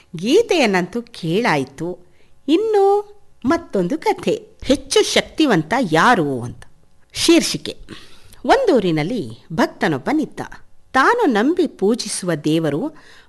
ಗೀತೆಯನ್ನಂತೂ ಕೇಳಾಯಿತು ಇನ್ನು ಮತ್ತೊಂದು ಕಥೆ ಹೆಚ್ಚು ಶಕ್ತಿವಂತ ಯಾರು ಅಂತ ಶೀರ್ಷಿಕೆ ಒಂದೂರಿನಲ್ಲಿ ಭಕ್ತನೊಬ್ಬನಿದ್ದ ತಾನು ನಂಬಿ ಪೂಜಿಸುವ ದೇವರು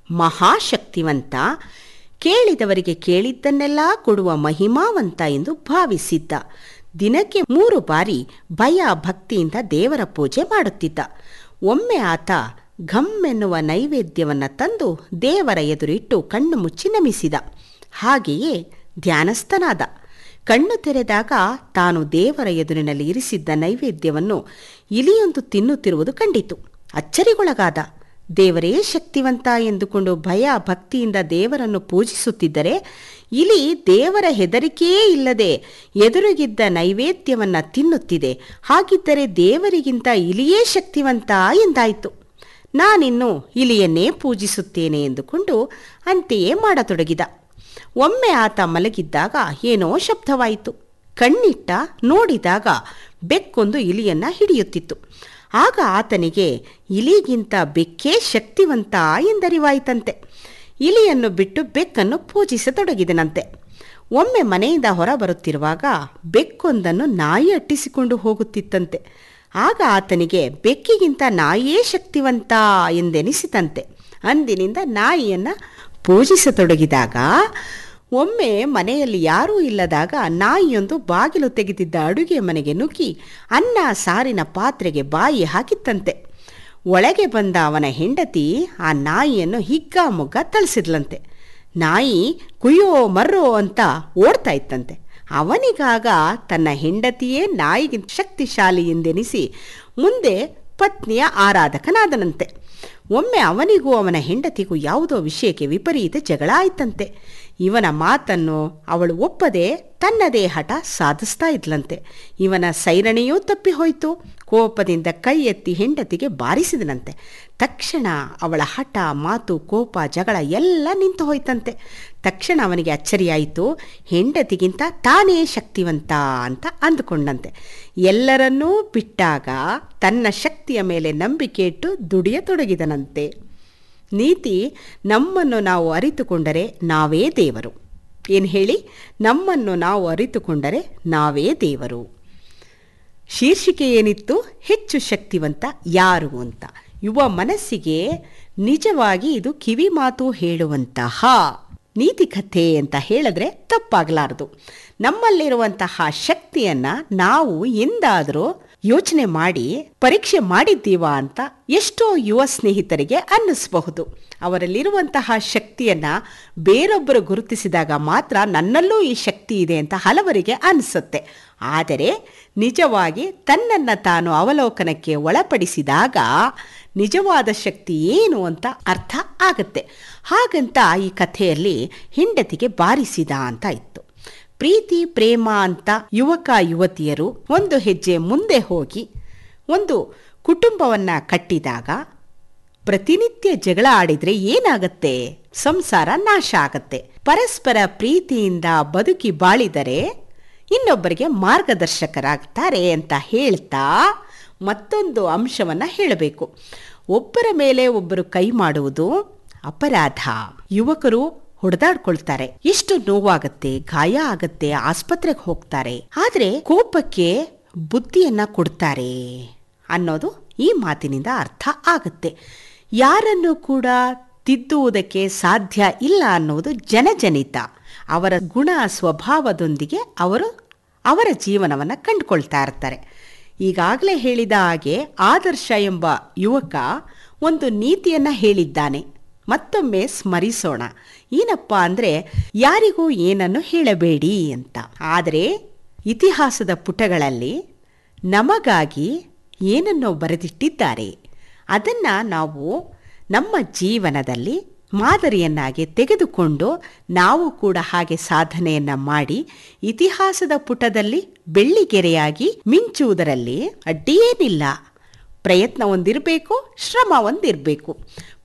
ಮಹಾಶಕ್ತಿವಂತ ಕೇಳಿದವರಿಗೆ ಕೇಳಿದ್ದನ್ನೆಲ್ಲ ಕೊಡುವ ಮಹಿಮಾವಂತ ಎಂದು ಭಾವಿಸಿದ್ದ ದಿನಕ್ಕೆ ಮೂರು ಬಾರಿ ಭಯ ಭಕ್ತಿಯಿಂದ ದೇವರ ಪೂಜೆ ಮಾಡುತ್ತಿದ್ದ ಒಮ್ಮೆ ಆತ ಘಮ್ ಎನ್ನುವ ನೈವೇದ್ಯವನ್ನು ತಂದು ದೇವರ ಎದುರಿಟ್ಟು ಕಣ್ಣು ಮುಚ್ಚಿ ನಮಿಸಿದ ಹಾಗೆಯೇ ಧ್ಯಾನಸ್ಥನಾದ ಕಣ್ಣು ತೆರೆದಾಗ ತಾನು ದೇವರ ಎದುರಿನಲ್ಲಿ ಇರಿಸಿದ್ದ ನೈವೇದ್ಯವನ್ನು ಇಲಿಯೊಂದು ತಿನ್ನುತ್ತಿರುವುದು ಕಂಡಿತು ಅಚ್ಚರಿಗೊಳಗಾದ ದೇವರೇ ಶಕ್ತಿವಂತ ಎಂದುಕೊಂಡು ಭಯ ಭಕ್ತಿಯಿಂದ ದೇವರನ್ನು ಪೂಜಿಸುತ್ತಿದ್ದರೆ ಇಲಿ ದೇವರ ಹೆದರಿಕೆಯೇ ಇಲ್ಲದೆ ಎದುರಿಗಿದ್ದ ನೈವೇದ್ಯವನ್ನ ತಿನ್ನುತ್ತಿದೆ ಹಾಗಿದ್ದರೆ ದೇವರಿಗಿಂತ ಇಲಿಯೇ ಶಕ್ತಿವಂತ ಎಂದಾಯಿತು ನಾನಿನ್ನು ಇಲಿಯನ್ನೇ ಪೂಜಿಸುತ್ತೇನೆ ಎಂದುಕೊಂಡು ಅಂತೆಯೇ ಮಾಡತೊಡಗಿದ ಒಮ್ಮೆ ಆತ ಮಲಗಿದ್ದಾಗ ಏನೋ ಶಬ್ದವಾಯಿತು ಕಣ್ಣಿಟ್ಟ ನೋಡಿದಾಗ ಬೆಕ್ಕೊಂದು ಇಲಿಯನ್ನ ಹಿಡಿಯುತ್ತಿತ್ತು ಆಗ ಆತನಿಗೆ ಇಲಿಗಿಂತ ಬೆಕ್ಕೇ ಶಕ್ತಿವಂತ ಎಂದರಿವಾಯಿತಂತೆ ಇಲಿಯನ್ನು ಬಿಟ್ಟು ಬೆಕ್ಕನ್ನು ಪೂಜಿಸತೊಡಗಿದನಂತೆ ಒಮ್ಮೆ ಮನೆಯಿಂದ ಹೊರ ಬರುತ್ತಿರುವಾಗ ಬೆಕ್ಕೊಂದನ್ನು ನಾಯಿ ಅಟ್ಟಿಸಿಕೊಂಡು ಹೋಗುತ್ತಿತ್ತಂತೆ ಆಗ ಆತನಿಗೆ ಬೆಕ್ಕಿಗಿಂತ ನಾಯಿಯೇ ಶಕ್ತಿವಂತ ಎಂದೆನಿಸಿತಂತೆ ಅಂದಿನಿಂದ ನಾಯಿಯನ್ನು ಪೂಜಿಸತೊಡಗಿದಾಗ ಒಮ್ಮೆ ಮನೆಯಲ್ಲಿ ಯಾರೂ ಇಲ್ಲದಾಗ ನಾಯಿಯೊಂದು ಬಾಗಿಲು ತೆಗೆದಿದ್ದ ಅಡುಗೆ ಮನೆಗೆ ನುಗ್ಗಿ ಅನ್ನ ಸಾರಿನ ಪಾತ್ರೆಗೆ ಬಾಯಿ ಹಾಕಿತ್ತಂತೆ ಒಳಗೆ ಬಂದ ಅವನ ಹೆಂಡತಿ ಆ ನಾಯಿಯನ್ನು ಹಿಗ್ಗಾಮುಗ್ಗ ತಳಿಸಿದ್ಲಂತೆ ನಾಯಿ ಕುಯ್ಯೋ ಮರ್ರೋ ಅಂತ ಓಡ್ತಾ ಇತ್ತಂತೆ ಅವನಿಗಾಗ ತನ್ನ ಹೆಂಡತಿಯೇ ನಾಯಿಗಿಂತ ಶಕ್ತಿಶಾಲಿ ಎಂದೆನಿಸಿ ಮುಂದೆ ಪತ್ನಿಯ ಆರಾಧಕನಾದನಂತೆ ಒಮ್ಮೆ ಅವನಿಗೂ ಅವನ ಹೆಂಡತಿಗೂ ಯಾವುದೋ ವಿಷಯಕ್ಕೆ ವಿಪರೀತ ಜಗಳ ಆಯ್ತಂತೆ ಇವನ ಮಾತನ್ನು ಅವಳು ಒಪ್ಪದೆ ತನ್ನದೇ ಹಠ ಸಾಧಿಸ್ತಾ ಇದ್ಲಂತೆ ಇವನ ಸೈರಣೆಯೂ ತಪ್ಪಿ ಹೋಯಿತು ಕೋಪದಿಂದ ಕೈ ಎತ್ತಿ ಹೆಂಡತಿಗೆ ಬಾರಿಸಿದನಂತೆ ತಕ್ಷಣ ಅವಳ ಹಠ ಮಾತು ಕೋಪ ಜಗಳ ಎಲ್ಲ ನಿಂತು ಹೋಯ್ತಂತೆ ತಕ್ಷಣ ಅವನಿಗೆ ಅಚ್ಚರಿಯಾಯಿತು ಹೆಂಡತಿಗಿಂತ ತಾನೇ ಶಕ್ತಿವಂತ ಅಂತ ಅಂದುಕೊಂಡಂತೆ ಎಲ್ಲರನ್ನೂ ಬಿಟ್ಟಾಗ ತನ್ನ ಶಕ್ತಿಯ ಮೇಲೆ ನಂಬಿಕೆ ಇಟ್ಟು ದುಡಿಯತೊಡಗಿದನಂತೆ ನೀತಿ ನಮ್ಮನ್ನು ನಾವು ಅರಿತುಕೊಂಡರೆ ನಾವೇ ದೇವರು ಏನು ಹೇಳಿ ನಮ್ಮನ್ನು ನಾವು ಅರಿತುಕೊಂಡರೆ ನಾವೇ ದೇವರು ಶೀರ್ಷಿಕೆ ಏನಿತ್ತು ಹೆಚ್ಚು ಶಕ್ತಿವಂತ ಯಾರು ಅಂತ ಯುವ ಮನಸ್ಸಿಗೆ ನಿಜವಾಗಿ ಇದು ಕಿವಿ ಮಾತು ಹೇಳುವಂತಹ ನೀತಿ ಕಥೆ ಅಂತ ಹೇಳಿದ್ರೆ ತಪ್ಪಾಗಲಾರದು ನಮ್ಮಲ್ಲಿರುವಂತಹ ಶಕ್ತಿಯನ್ನ ನಾವು ಎಂದಾದರೂ ಯೋಚನೆ ಮಾಡಿ ಪರೀಕ್ಷೆ ಮಾಡಿದ್ದೀವಾ ಅಂತ ಎಷ್ಟೋ ಯುವ ಸ್ನೇಹಿತರಿಗೆ ಅನ್ನಿಸಬಹುದು ಅವರಲ್ಲಿರುವಂತಹ ಶಕ್ತಿಯನ್ನ ಬೇರೊಬ್ಬರು ಗುರುತಿಸಿದಾಗ ಮಾತ್ರ ನನ್ನಲ್ಲೂ ಈ ಶಕ್ತಿ ಇದೆ ಅಂತ ಹಲವರಿಗೆ ಅನಿಸುತ್ತೆ ಆದರೆ ನಿಜವಾಗಿ ತನ್ನನ್ನು ತಾನು ಅವಲೋಕನಕ್ಕೆ ಒಳಪಡಿಸಿದಾಗ ನಿಜವಾದ ಶಕ್ತಿ ಏನು ಅಂತ ಅರ್ಥ ಆಗತ್ತೆ ಹಾಗಂತ ಈ ಕಥೆಯಲ್ಲಿ ಹೆಂಡತಿಗೆ ಬಾರಿಸಿದ ಅಂತ ಇತ್ತು ಪ್ರೀತಿ ಪ್ರೇಮ ಅಂತ ಯುವಕ ಯುವತಿಯರು ಒಂದು ಹೆಜ್ಜೆ ಮುಂದೆ ಹೋಗಿ ಒಂದು ಕುಟುಂಬವನ್ನ ಕಟ್ಟಿದಾಗ ಪ್ರತಿನಿತ್ಯ ಜಗಳ ಆಡಿದ್ರೆ ಏನಾಗತ್ತೆ ಸಂಸಾರ ನಾಶ ಆಗತ್ತೆ ಪರಸ್ಪರ ಪ್ರೀತಿಯಿಂದ ಬದುಕಿ ಬಾಳಿದರೆ ಇನ್ನೊಬ್ಬರಿಗೆ ಮಾರ್ಗದರ್ಶಕರಾಗ್ತಾರೆ ಅಂತ ಹೇಳ್ತಾ ಮತ್ತೊಂದು ಅಂಶವನ್ನ ಹೇಳಬೇಕು ಒಬ್ಬರ ಮೇಲೆ ಒಬ್ಬರು ಕೈ ಮಾಡುವುದು ಅಪರಾಧ ಯುವಕರು ಹೊಡೆದಾಡ್ಕೊಳ್ತಾರೆ ಎಷ್ಟು ನೋವಾಗತ್ತೆ ಗಾಯ ಆಗತ್ತೆ ಆಸ್ಪತ್ರೆಗೆ ಹೋಗ್ತಾರೆ ಆದ್ರೆ ಕೋಪಕ್ಕೆ ಬುದ್ಧಿಯನ್ನ ಕೊಡ್ತಾರೆ ಅನ್ನೋದು ಈ ಮಾತಿನಿಂದ ಅರ್ಥ ಆಗತ್ತೆ ಯಾರನ್ನು ಕೂಡ ತಿದ್ದುವುದಕ್ಕೆ ಸಾಧ್ಯ ಇಲ್ಲ ಅನ್ನುವುದು ಜನಜನಿತ ಅವರ ಗುಣ ಸ್ವಭಾವದೊಂದಿಗೆ ಅವರು ಅವರ ಜೀವನವನ್ನು ಕಂಡುಕೊಳ್ತಾ ಇರ್ತಾರೆ ಈಗಾಗಲೇ ಹೇಳಿದ ಹಾಗೆ ಆದರ್ಶ ಎಂಬ ಯುವಕ ಒಂದು ನೀತಿಯನ್ನ ಹೇಳಿದ್ದಾನೆ ಮತ್ತೊಮ್ಮೆ ಸ್ಮರಿಸೋಣ ಏನಪ್ಪ ಅಂದರೆ ಯಾರಿಗೂ ಏನನ್ನು ಹೇಳಬೇಡಿ ಅಂತ ಆದರೆ ಇತಿಹಾಸದ ಪುಟಗಳಲ್ಲಿ ನಮಗಾಗಿ ಏನನ್ನೋ ಬರೆದಿಟ್ಟಿದ್ದಾರೆ ಅದನ್ನು ನಾವು ನಮ್ಮ ಜೀವನದಲ್ಲಿ ಮಾದರಿಯನ್ನಾಗಿ ತೆಗೆದುಕೊಂಡು ನಾವು ಕೂಡ ಹಾಗೆ ಸಾಧನೆಯನ್ನ ಮಾಡಿ ಇತಿಹಾಸದ ಪುಟದಲ್ಲಿ ಬೆಳ್ಳಿಗೆರೆಯಾಗಿ ಮಿಂಚುವುದರಲ್ಲಿ ಅಡ್ಡಿಯೇನಿಲ್ಲ ಪ್ರಯತ್ನ ಒಂದಿರಬೇಕು ಶ್ರಮ ಒಂದಿರಬೇಕು